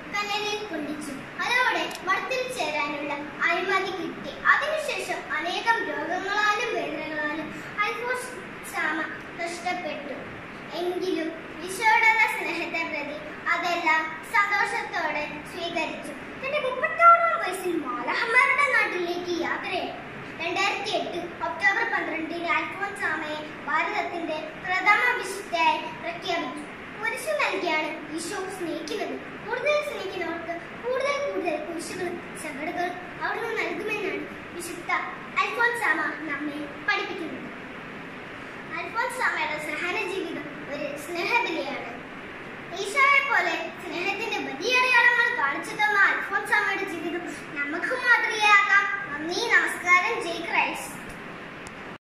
കനലിൽ കൊണ്ടിച്ചു അതോടെ മഠത്തിൽ ചേരാനുള്ള അനുമതി കിട്ടി അതിനുശേഷം അനേകം രോഗങ്ങളാലും വേദനകളാലും അൽഫോസ് ശ്യാമ കഷ്ടപ്പെട്ടു എങ്കിലും ഈശോയുടെ സ്നേഹത്തെ പ്രതി അതെല്ലാം സന്തോഷത്തോടെ സ്വീകരിച്ചു തന്റെ മുപ്പത്താറാം വയസ്സിൽ മാലഹമാരുടെ നാട്ടിലേക്ക് യാത്രയായി രണ്ടായിരത്തി എട്ട് ഒക്ടോബർ പന്ത്രണ്ടിന് അൽഫോൻസാമയെ ഭാരതത്തിന്റെ